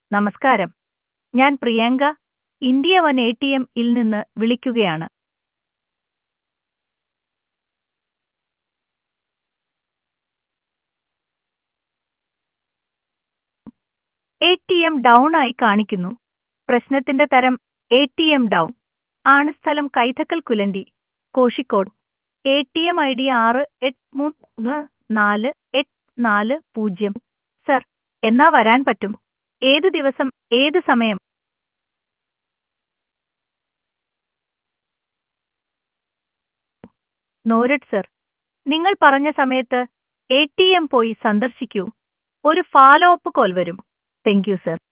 നമസ്കാരം ഞാൻ Priyanka India one A T M ഇൽ നിന്ന് വിളിക്കുകയാണ് എ ടി എം ഡൗൺ ആയി കാണിക്കുന്നു പ്രശ്നത്തിന്റെ തരം എ ടി എം ഡൗൺ ആണ് സ്ഥലം Kaithakkal Kulanthi Kozhikode A T M I D ആറ് എട്ട് മൂന്ന് നാല് എട്ട് നാല് പൂജ്യം സർ എന്നാ വരാൻ പറ്റും ഏത് ദിവസം ഏത് സമയം നോരഡ് സർ നിങ്ങൾ പറഞ്ഞ സമയത്ത് എ ടി എം പോയി സന്ദർശിക്കൂ ഒരു ഫാലോ അപ്പ് കോൾ വരും താങ്ക് യു സർ